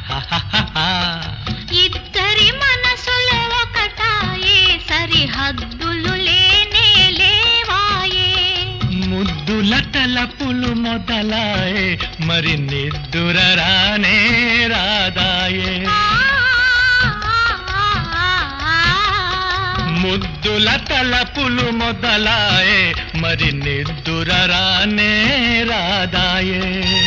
ఇద్దరి మనసులు ఒకటాయే సరిహద్దులు లేనే లేవాయే ముద్దుల తలపులు మొదలాయే మరి నిద్దుర రానే రాదాయే ముద్దుల తలపులు మొదలాయే మరి నిద్దుర రానే రాదాయే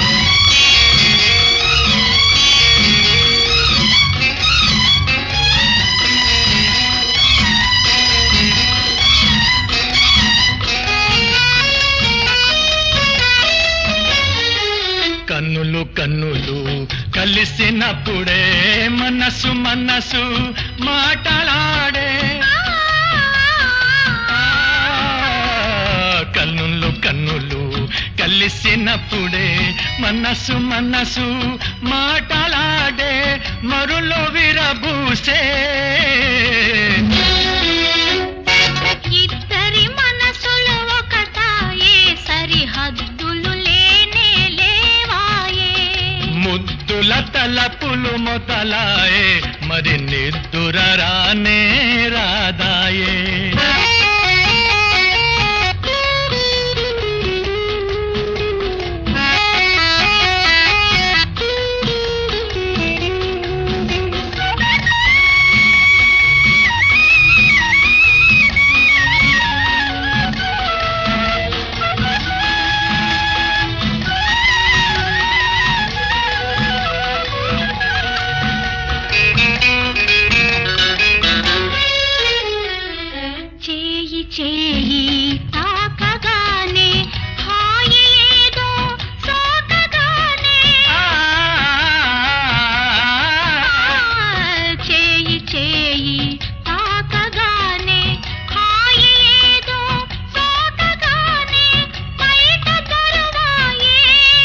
కన్నులు కన్నులు కలిసినప్పుడే మనసు మనసు మాటలాడే ఆ, కన్నులు కన్నులు కలిసినప్పుడే మనసు మనసు మాటలాడే మరులో విరబూసే ఇద్దరి మనసులు ఒకటాయే సరిహద్దులు లేనే లేవాయే ముద్దుల తలపులు మొదలాయే మరి నిద్దుర రానే రాదాయే చేయి చేయి తాకగానే హాయి ఏదో సోకగానే ఆ, చేయి చేయి తాకగానే హాయి ఏదో సోకగానే బయట దొరవాయే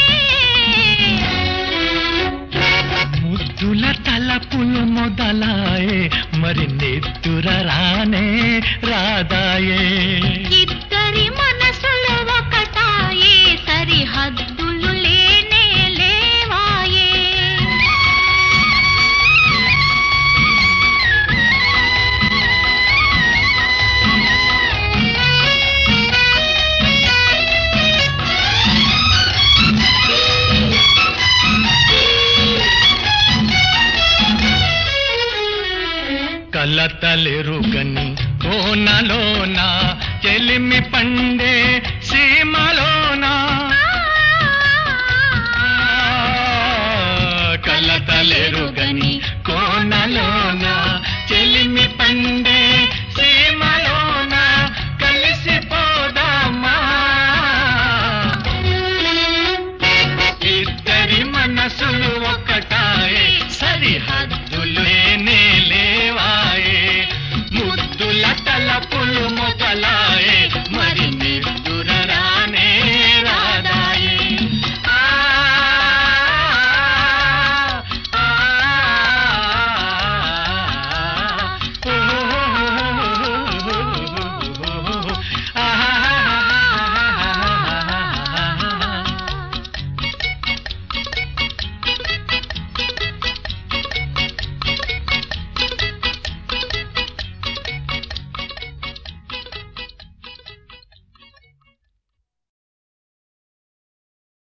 ముద్దుల తలపులు మొదలాయే మరి నిద్దుర రానే రాదాయే ఇద్దరి మనసులు ఒకటాయే సరిహద్దులు లేనే లేవాయే కలతలెరుగని కోనలోన చెలిమి పండే సీమలోన కలతలెరుగని కోనలోన చెలిమి పండే సీమలోన కలిసిపోదామా ఇద్దరి మనసులు ఒకటాయే సరిహద్దు